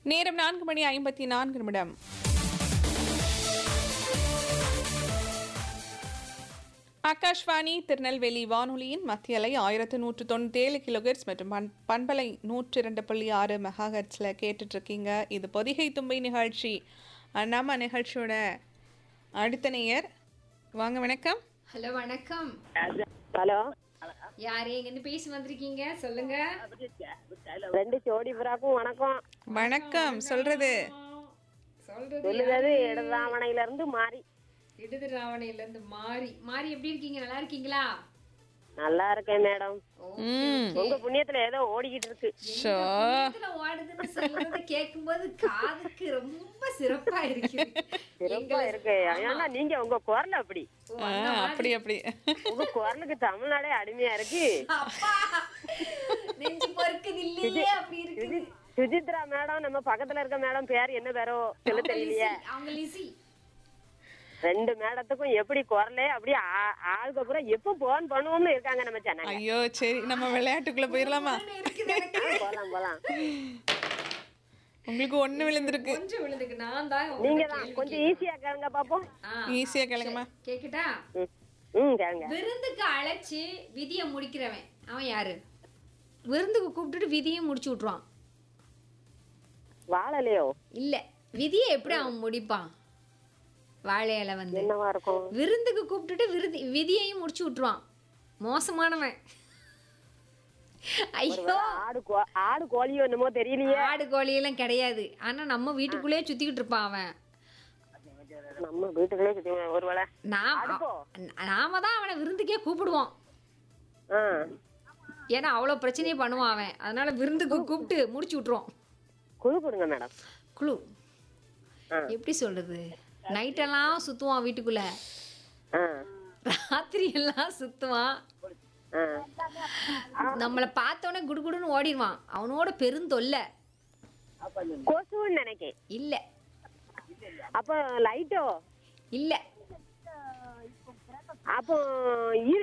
நேரம் நான்கு மணி ஐம்பத்தி நான்கு நிமிடம் ஆகாஷ்வாணி திருநெல்வேலி வானொலியின் மத்திய அலை ஆயிரத்து நூற்று தொண்ணூத்தேழு கிலோகர்ட்ஸ் மற்றும் பண் பண்பலை நூற்றி இரண்டு புள்ளி ஆறு மெகாஹெட்ஸில் கேட்டுட்ருக்கீங்க இது பொதிகை தும்பை நிகழ்ச்சி அஹ் நம்ம நிகழ்ச்சியோட அடுத்த நேயர் வாங்க வணக்கம் ஹலோ வணக்கம் ஹலோ யார் எங்கேருந்து பேசி வந்திருக்கீங்க சொல்லுங்க ரெண்டு ஜோடி புறாக்கும் வணக்கம் வணக்கம் சொல்றது சொல்றது சொல்லுறது இடதாமணையில இருந்து மாறி இடது ராவணையில இருந்து மாறி மாறி எப்படி இருக்கீங்க நல்லா இருக்கீங்களா நல்லா இருக்கேன் மேடம் ம் உங்க புண்ணியத்துல ஏதோ ஓடிக்கிட்டு இருக்கு ஷோ இதுல ஓடுதுன்னு சொல்றத கேட்கும்போது காதுக்கு ரொம்ப சிறப்பா இருக்கு சிறப்பா இருக்கு ஏன்னா நீங்க உங்க குரல் அப்படி ஆ, அப்படி அப்படி உங்க குரலுக்கு தமிழ்நாடே அடிமையா இருக்கு அப்பா நெஞ்சு பொறுக்குது இல்லையே அப்படி இருக்கு சுஜி- சுஜித்ரா மேடம் நம்ம பக்கத்துல இருக்க மேடம் பேர் என்ன பேரோ சொல்ல தெரியலையே அவங்க லிசி ரெண்டு மேடத்துக்கும் எப்படி குரலே அப்படியே ஆ- ஆளுக்கு அப்புறம் எப்ப போன் பண்ணுவோம்னு இருக்காங்க நம்ம சேனல் ஐயோ சரி நம்ம விளையாட்டுக்குள்ள போயிடலாமா இருக்குது எனக்கு போலாம் போலாம் உங்களுக்கு ஒண்ணு விழுந்திருக்கு கொஞ்சம் விழுந்துக்கு நான் தான் நீங்க தான் கொஞ்சம் ஈஸியா கேளுங்க பாப்போம் ஈஸியா கேளுங்கம்மா கேக்குட்டா ம். ம் கேளுங்க விருந்துக்கு அழைச்சு விதியை முடிக்கிறவன் அவன் யாரு விருந்துக்கு கூப்பிட்டுட்டு விதியை முடிச்சு விட்ருவான் வாழலையோ இல்ல விதியை எப்படி அவன் முடிப்பான் வாழை இலை வந்து என்னவா இருக்கும் விருந்துக்கு கூப்பிட்டுட்டு விருதி விதியையும் முடிச்சு விட்ருவான் மோசமானவன் ஐயோ ஆடு கோ- ஆடு கோழியோ என்னமோ தெரியலையே ஆடு கோழியெல்லாம் கிடையாது ஆனா நம்ம வீட்டுக்குள்ளேயே சுத்திக்கிட்டு இருப்பான் அவன் நம்ம வீட்டுக்குள்ளே சுத்தி ஒருவேளை நாம் அடுப்போ? நாம தான் அவனை விருந்துக்கே கூப்பிடுவோம் ஆ ஏன்னா அவ்வளோ பிரச்சனையே பண்ணுவான் அவன் அதனால விருந்துக்கு கூப்பிட்டு முடிச்சு விட்ருவோம் குழு கொடுங்க மேடம் குழு ஆ. எப்படி சொல்றது நைட்டெல்லாம் சுத்துவான் வீட்டுக்குள்ள ஆ ராத்திரி எல்லாம் சுத்துவான் ஆ நம்மளை பார்த்தோன்னே குடுகுடுன்னு ஓடிடுவான் அவனோட பெருந்தொல்லை கொசுன்னு நினைக்கேன் இல்ல அப்போ லைட்டோ இல்ல அப்போ ஈ